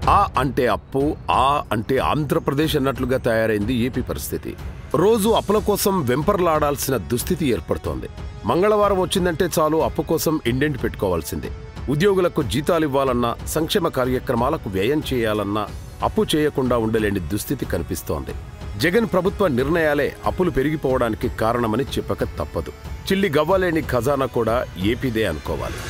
ఆ అంటే అప్పు ఆ అంటే ఆంధ్రప్రదేశ్ అన్నట్లుగా తయారైంది ఏపీ పరిస్థితి రోజు అప్పుల కోసం వెంపర్లాడాల్సిన దుస్థితి ఏర్పడుతోంది మంగళవారం వచ్చిందంటే చాలు అప్పు కోసం ఇండెంట్ పెట్టుకోవాల్సిందే ఉద్యోగులకు జీతాలు ఇవ్వాలన్నా సంక్షేమ కార్యక్రమాలకు వ్యయం చేయాలన్నా అప్పు చేయకుండా ఉండలేని దుస్థితి కనిపిస్తోంది జగన్ ప్రభుత్వ నిర్ణయాలే అప్పులు పెరిగిపోవడానికి కారణమని చెప్పక తప్పదు చిల్లి గవ్వలేని ఖజానా కూడా ఏపీదే అనుకోవాలి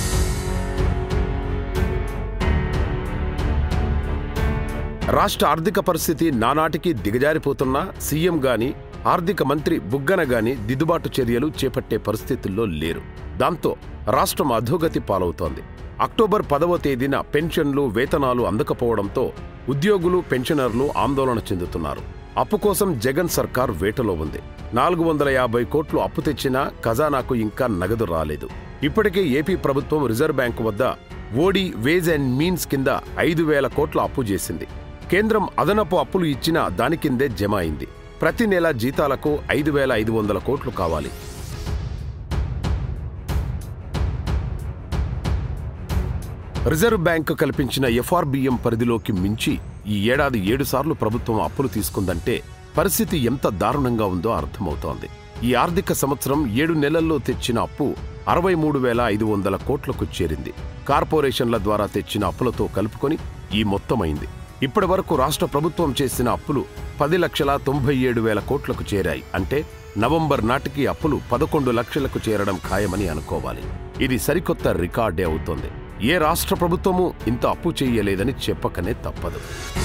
రాష్ట్ర ఆర్థిక పరిస్థితి నానాటికి దిగజారిపోతున్నా సీఎం గాని ఆర్థిక మంత్రి బుగ్గన గాని దిద్దుబాటు చర్యలు చేపట్టే పరిస్థితుల్లో లేరు దాంతో రాష్ట్రం అధోగతి పాలవుతోంది అక్టోబర్ పదవ తేదీన పెన్షన్లు వేతనాలు అందకపోవడంతో ఉద్యోగులు పెన్షనర్లు ఆందోళన చెందుతున్నారు అప్పు కోసం జగన్ సర్కార్ వేటలో ఉంది నాలుగు వందల యాభై కోట్లు అప్పు తెచ్చినా ఖజానాకు ఇంకా నగదు రాలేదు ఇప్పటికే ఏపీ ప్రభుత్వం రిజర్వ్ బ్యాంకు వద్ద ఓడి వేజ్ అండ్ మీన్స్ కింద ఐదు వేల కోట్ల అప్పు చేసింది కేంద్రం అదనపు అప్పులు ఇచ్చినా దాని కిందే జమ అయింది ప్రతి నెల జీతాలకు ఐదు వేల ఐదు వందల కోట్లు కావాలి రిజర్వ్ బ్యాంకు కల్పించిన ఎఫ్ఆర్బిఎం పరిధిలోకి మించి ఈ ఏడాది ఏడుసార్లు ప్రభుత్వం అప్పులు తీసుకుందంటే పరిస్థితి ఎంత దారుణంగా ఉందో అర్థమవుతోంది ఈ ఆర్థిక సంవత్సరం ఏడు నెలల్లో తెచ్చిన అప్పు అరవై మూడు వేల ఐదు వందల కోట్లకు చేరింది కార్పొరేషన్ల ద్వారా తెచ్చిన అప్పులతో కలుపుకొని ఈ మొత్తమైంది ఇప్పటి వరకు రాష్ట్ర ప్రభుత్వం చేసిన అప్పులు పది లక్షల తొంభై ఏడు వేల కోట్లకు చేరాయి అంటే నవంబర్ నాటికి అప్పులు పదకొండు లక్షలకు చేరడం ఖాయమని అనుకోవాలి ఇది సరికొత్త రికార్డే అవుతోంది ఏ రాష్ట్ర ప్రభుత్వమూ ఇంత అప్పు చేయలేదని చెప్పకనే తప్పదు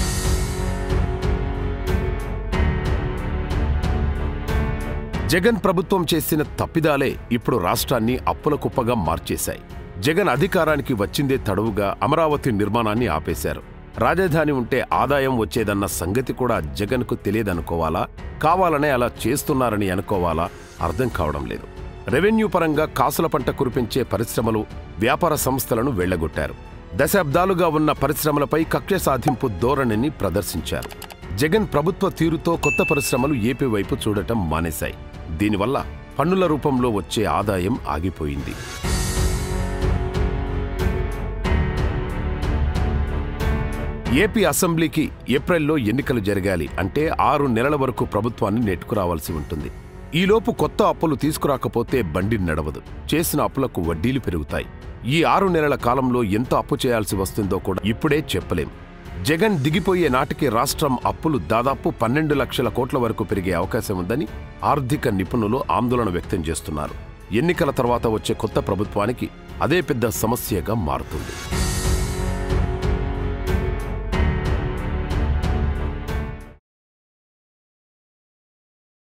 జగన్ ప్రభుత్వం చేసిన తప్పిదాలే ఇప్పుడు రాష్ట్రాన్ని అప్పుల కుప్పగా మార్చేశాయి జగన్ అధికారానికి వచ్చిందే తడవుగా అమరావతి నిర్మాణాన్ని ఆపేశారు రాజధాని ఉంటే ఆదాయం వచ్చేదన్న సంగతి కూడా జగన్కు తెలియదనుకోవాలా కావాలనే అలా చేస్తున్నారని అనుకోవాలా అర్థం కావడం లేదు రెవెన్యూ పరంగా కాసుల పంట కురిపించే పరిశ్రమలు వ్యాపార సంస్థలను వెళ్లగొట్టారు దశాబ్దాలుగా ఉన్న పరిశ్రమలపై కక్ష సాధింపు ధోరణిని ప్రదర్శించారు జగన్ ప్రభుత్వ తీరుతో కొత్త పరిశ్రమలు ఏపీ వైపు చూడటం మానేశాయి దీనివల్ల పన్నుల రూపంలో వచ్చే ఆదాయం ఆగిపోయింది ఏపీ అసెంబ్లీకి ఏప్రిల్లో ఎన్నికలు జరగాలి అంటే ఆరు నెలల వరకు ప్రభుత్వాన్ని నెట్టుకురావాల్సి ఉంటుంది ఈలోపు కొత్త అప్పులు తీసుకురాకపోతే బండి నడవదు చేసిన అప్పులకు వడ్డీలు పెరుగుతాయి ఈ ఆరు నెలల కాలంలో ఎంత అప్పు చేయాల్సి వస్తుందో కూడా ఇప్పుడే చెప్పలేం జగన్ దిగిపోయే నాటికి రాష్ట్రం అప్పులు దాదాపు పన్నెండు లక్షల కోట్ల వరకు పెరిగే అవకాశం ఉందని ఆర్థిక నిపుణులు ఆందోళన వ్యక్తం చేస్తున్నారు ఎన్నికల తర్వాత వచ్చే కొత్త ప్రభుత్వానికి అదే పెద్ద సమస్యగా మారుతుంది